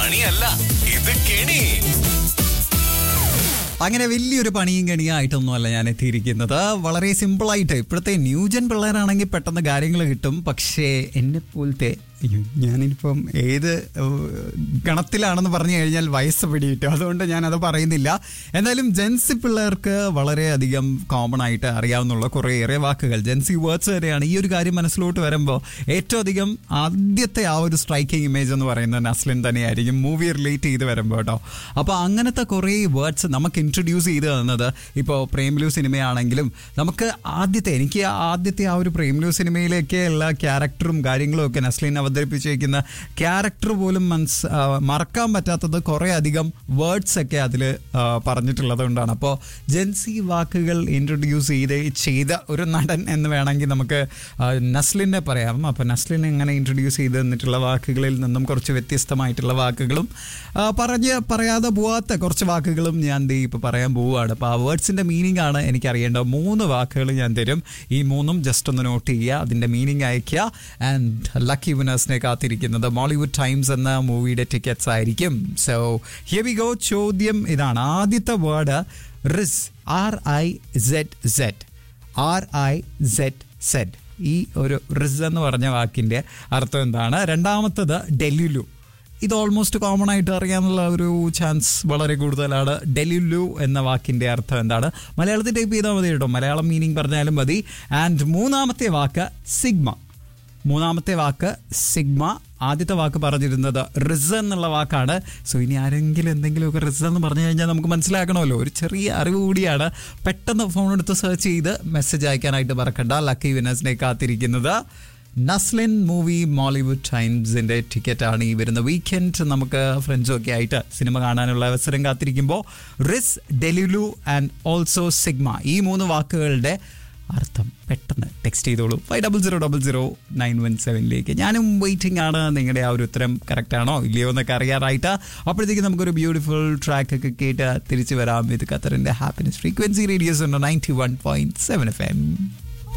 പണിയല്ല ഇത് കെണി അങ്ങനെ വലിയൊരു പണിയും കണിയായിട്ടൊന്നുമല്ല ഞാൻ എത്തിയിരിക്കുന്നത് വളരെ സിമ്പിളായിട്ട് ഇപ്പോഴത്തെ ന്യൂജൻ പിള്ളേരാണെങ്കിൽ പെട്ടെന്ന് കാര്യങ്ങൾ കിട്ടും പക്ഷേ എന്നെ പോലത്തെ അയ്യോ ഞാനിപ്പം ഏത് ഏഹ്, ഗണത്തിലാണെന്ന് പറഞ്ഞു കഴിഞ്ഞാൽ വയസ്സ് പിടിയിട്ടു അതുകൊണ്ട് ഞാനത് പറയുന്നില്ല എന്തായാലും ജെൻസി പിള്ളേർക്ക് വളരെയധികം കോമൺ ആയിട്ട് അറിയാവുന്നുള്ള കുറേയേറെ വാക്കുകൾ ജെൻസി വേർഡ്സ് വരെയാണ് ഈ ഒരു കാര്യം മനസ്സിലോട്ട് വരുമ്പോൾ ഏറ്റവും അധികം ആദ്യത്തെ ആ ഒരു സ്ട്രൈക്കിംഗ് ഇമേജ് എന്ന് പറയുന്നത് നസ്ലിൻ തന്നെയായിരിക്കും മൂവി റിലേറ്റ് ചെയ്ത് വരുമ്പോൾ കേട്ടോ അപ്പോൾ അങ്ങനത്തെ കുറേ വേർഡ്സ് നമുക്ക് ഇൻട്രൊഡ്യൂസ് ചെയ്ത് തന്നത് ഇപ്പോൾ പ്രേംലു സിനിമയാണെങ്കിലും നമുക്ക് ആദ്യത്തെ എനിക്ക് ആ ആദ്യത്തെ ആ ഒരു പ്രേംലു സിനിമയിലേക്ക് എല്ലാ ക്യാരക്ടറും കാര്യങ്ങളും ഒക്കെ നസ്ലിൻ അവതരിപ്പിച്ചിരിക്കുന്ന ക്യാരക്ടർ പോലും മനസ് ആ, മറക്കാൻ പറ്റാത്തത് കുറേ അധികം വേർഡ്സ് ഒക്കെ അതിൽ പറഞ്ഞിട്ടുള്ളത് കൊണ്ടാണ് അപ്പോൾ ജെൻസി വാക്കുകൾ ഇൻട്രൊഡ്യൂസ് ചെയ്ത് ചെയ്ത ഒരു നടൻ എന്ന് വേണമെങ്കിൽ നമുക്ക് ആ, നസ്ലിനെ പറയാം അപ്പോൾ നസ്ലിനെ എങ്ങനെ ഇൻട്രൊഡ്യൂസ് ചെയ്ത് തന്നിട്ടുള്ള വാക്കുകളിൽ നിന്നും കുറച്ച് വ്യത്യസ്തമായിട്ടുള്ള വാക്കുകളും ആ, പറഞ്ഞ് പറയാതെ പോവാത്ത കുറച്ച് വാക്കുകളും ഞാൻ ദേ ഇപ്പോൾ പറയാൻ പോവുകയാണ് അപ്പോൾ ആ വേർഡ്സിൻ്റെ മീനിങ് ആണ് എനിക്ക് അറിയേണ്ടത് മൂന്ന് വാക്കുകൾ ഞാൻ തരും ഈ മൂന്നും ജസ്റ്റ് ഒന്ന് നോട്ട് ചെയ്യുക അതിൻ്റെ മീനിങ് അയക്കുക ആൻഡ് ലക്കി വിനേഴ്സിനെ കാത്തിരിക്കുന്നത് മോളിവുഡ് ടൈംസ് എന്ന മൂവിയുടെ ടിക്കറ്റ്സ് ആയിരിക്കും സോ ഹിയർ വി ഗോ ചോദ്യം ഇതാണ് ആദ്യത്തെ word rizz R I Z Z R I Z Z ഈ ഒരു റിസ് എന്ന് പറഞ്ഞ വാക്കിൻ്റെ അർത്ഥം എന്താണ് രണ്ടാമത്തത് ഡെല്ലുലു ഇത് ഓൾമോസ്റ്റ് കോമൺ ആയിട്ട് അറിയാനുള്ള ഒരു ചാൻസ് വളരെ കൂടുതലാണ് ഡെലിലു എന്ന വാക്കിന്റെ അർത്ഥം എന്താണ് മലയാളത്തിൽ ടൈപ്പ് ചെയ്താൽ മതി കേട്ടോ മലയാളം മീനിങ് പറഞ്ഞാലും മതി ആൻഡ് മൂന്നാമത്തെ വാക്ക് സിഗ്മ മൂന്നാമത്തെ വാക്ക് സിഗ്മ ആദ്യത്തെ വാക്ക് പറഞ്ഞിരുന്നത് റിസ് എന്നുള്ള വാക്കാണ് സോ ഇനി ആരെങ്കിലും എന്തെങ്കിലുമൊക്കെ റിസ് എന്ന് പറഞ്ഞു കഴിഞ്ഞാൽ നമുക്ക് മനസ്സിലാക്കണമല്ലോ ഒരു ചെറിയ അറിവ് കൂടിയാണ് പെട്ടെന്ന് ഫോൺ എടുത്ത് സെർച്ച് ചെയ്ത് മെസ്സേജ് അയക്കാനായിട്ട് മറക്കണ്ട ലക്കി വിനേഴ്സിനെ കാത്തിരിക്കുന്നത് നസ്ലിൻ മൂവി മോളിവുഡ് ടൈംസിന്റെ ടിക്കറ്റാണ് ഈ വരുന്ന വീക്കെൻഡ് നമുക്ക് ഫ്രണ്ട്സും ഒക്കെ ആയിട്ട് സിനിമ കാണാനുള്ള അവസരം കാത്തിരിക്കുമ്പോൾ rizz delulu and also sigma ഈ മൂന്ന് വാക്കുകളുടെ അർത്ഥം പെട്ടെന്ന് ടെക്സ്റ്റ് ചെയ്തോളൂ five double zero double zero nine one സെവനിലേക്ക് ഞാനും വെയിറ്റിംഗ് ആണ് നിങ്ങളുടെ ആ ഒരു ഉത്തരം കറക്റ്റ് ആണോ ഇല്ലയോ എന്നൊക്കെ അറിയാറായിട്ട് അപ്പോഴത്തേക്ക് നമുക്കൊരു ബ്യൂട്ടിഫുൾ ട്രാക്ക് ഒക്കെ കേട്ട് തിരിച്ചു വരാം ഇത് ഖത്തറിന്റെ ഹാപ്പിനെസ് ഫ്രീക്വൻസി റേഡിയോസ് ഉണ്ട് ninety one point seven F M